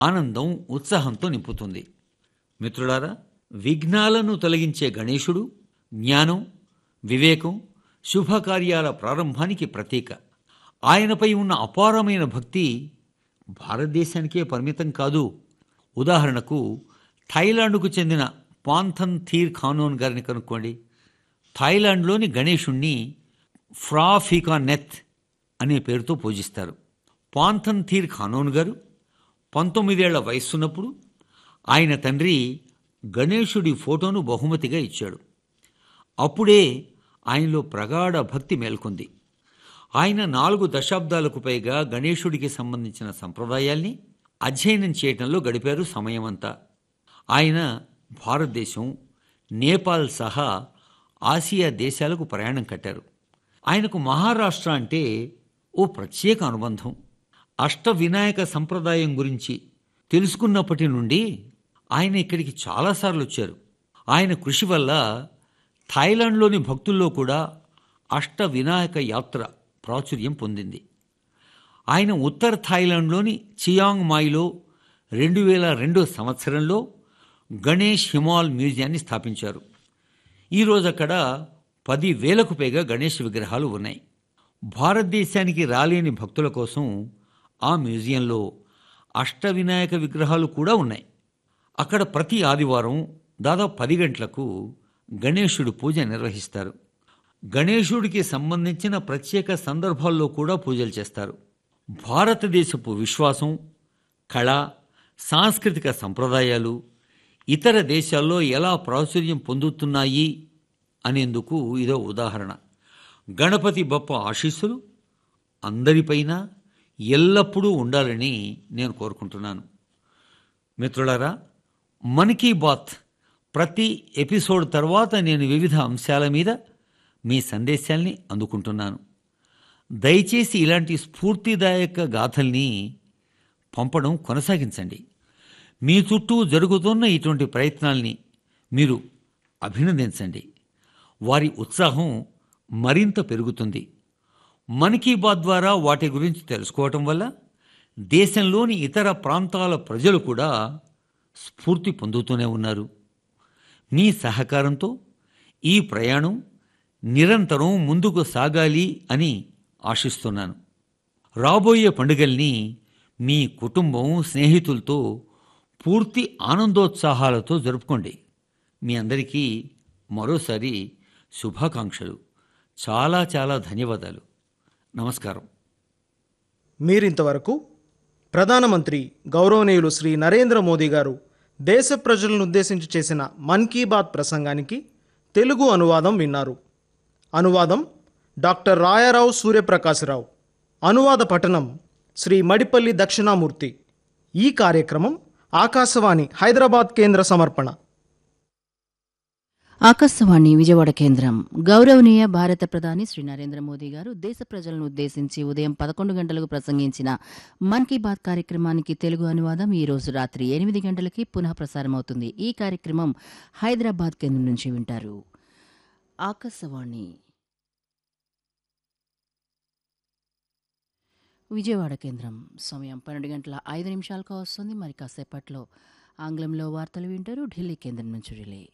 ఆనందం ఉత్సాహంతో నింపుతుంది మిత్రులారా విఘ్నాలను తొలగించే గణేశుడు జ్ఞానం వివేకం శుభకార్యాల ప్రారంభానికి ప్రతీక ఆయనపై ఉన్న అపారమైన భక్తి భారతదేశానికే పరిమితం కాదు ఉదాహరణకు థాయిలాండ్కు చెందిన పాంథన్ థీర్ ఖానోన్ గారిని కనుక్కోండి థాయిలాండ్లోని గణేశుణ్ణి ఫ్రాఫికానెత్ అనే పేరుతో పూజిస్తారు పాంథన్ థీర్ ఖానోన్ గారు పంతొమ్మిదేళ్ల వయస్సున్నప్పుడు ఆయన తండ్రి గణేశుడి ఫోటోను బహుమతిగా ఇచ్చాడు అప్పుడే ఆయనలో ప్రగాఢ భక్తి మేల్కొంది ఆయన నాలుగు దశాబ్దాలకు పైగా గణేశుడికి సంబంధించిన సంప్రదాయాల్ని అధ్యయనం చేయటంలో గడిపారు సమయమంతా ఆయన భారతదేశం నేపాల్ సహా ఆసియా దేశాలకు ప్రయాణం కట్టారు ఆయనకు మహారాష్ట్ర అంటే ఓ ప్రత్యేక అనుబంధం అష్ట వినాయక సంప్రదాయం గురించి తెలుసుకున్నప్పటి నుండి ఆయన ఇక్కడికి చాలాసార్లు వచ్చారు ఆయన కృషి వల్ల థాయిలాండ్లోని భక్తుల్లో కూడా అష్ట వినాయక యాత్ర ప్రాచుర్యం పొందింది ఆయన ఉత్తర థాయిలాండ్లోని చియాంగ్ మాయిలో రెండు వేల రెండో సంవత్సరంలో గణేష్ హిమాల్ మ్యూజియాన్ని స్థాపించారు ఈరోజు అక్కడ పది వేలకు పైగా గణేష్ విగ్రహాలు ఉన్నాయి భారతదేశానికి రాలేని భక్తుల కోసం ఆ మ్యూజియంలో అష్టవినాయక విగ్రహాలు కూడా ఉన్నాయి అక్కడ ప్రతి ఆదివారం దాదాపు పది గంటలకు గణేశుడి పూజ నిర్వహిస్తారు గణేశుడికి సంబంధించిన ప్రత్యేక సందర్భాల్లో కూడా పూజలు చేస్తారు భారతదేశపు విశ్వాసం కళ సాంస్కృతిక సంప్రదాయాలు ఇతర దేశాల్లో ఎలా ప్రాచుర్యం పొందుతున్నాయి అనేందుకు ఇదో ఉదాహరణ గణపతి బప్ప ఆశీస్సులు అందరిపైన ఎల్లప్పుడూ ఉండాలని నేను కోరుకుంటున్నాను మిత్రులారా మన్ కీ బాత్ ప్రతి ఎపిసోడ్ తర్వాత నేను వివిధ అంశాల మీద మీ సందేశాల్ని అందుకుంటున్నాను దయచేసి ఇలాంటి స్ఫూర్తిదాయక గాథల్ని పంపడం కొనసాగించండి మీ చుట్టూ జరుగుతున్న ఇటువంటి ప్రయత్నాల్ని మీరు అభినందించండి వారి ఉత్సాహం మరింత పెరుగుతుంది మన్ కీ బాత్ ద్వారా వాటి గురించి తెలుసుకోవటం వల్ల దేశంలోని ఇతర ప్రాంతాల ప్రజలు కూడా స్ఫూర్తి పొందుతూనే ఉన్నారు మీ సహకారంతో ఈ ప్రయాణం నిరంతరం ముందుకు సాగాలి అని ఆశిస్తున్నాను రాబోయే పండుగల్ని మీ కుటుంబం స్నేహితులతో పూర్తి ఆనందోత్సాహాలతో జరుపుకోండి మీ అందరికీ మరోసారి శుభాకాంక్షలు చాలా చాలా ధన్యవాదాలు నమస్కారం మీరింతవరకు ప్రధానమంత్రి గౌరవనీయులు శ్రీ నరేంద్ర మోదీ గారు దేశ ప్రజలను ఉద్దేశించి చేసిన మన్ కీ బాత్ ప్రసంగానికి తెలుగు అనువాదం విన్నారు అనువాదం డాక్టర్ రాయారావు సూర్యప్రకాశరావు అనువాద పఠనం శ్రీ మడిపల్లి దక్షిణామూర్తి ఈ కార్యక్రమం ఆకాశవాణి హైదరాబాద్ కేంద్ర సమర్పణ ఆకాశవాణి విజయవాడ కేంద్రం గౌరవనీయ భారత ప్రధాని శ్రీ నరేంద్ర మోదీ గారు దేశ ప్రజలను ఉద్దేశించి ఉదయం పదకొండు గంటలకు ప్రసంగించిన మన్ కీ బాత్ కార్యక్రమానికి తెలుగు అనువాదం ఈ రోజు రాత్రి ఎనిమిది గంటలకి పునః ప్రసారమవుతుంది ఈ కార్యక్రమం హైదరాబాద్ కేంద్రం నుంచి వింటారు ఆకాశవాణి విజయవాడ కేంద్రం సమయం పన్నెండు గంటల ఐదు నిమిషాలకు వస్తుంది మరి కాసేపట్లో ఆంగ్లంలో వార్తలు వింటారు ఢిల్లీ కేంద్రం నుంచి రిలే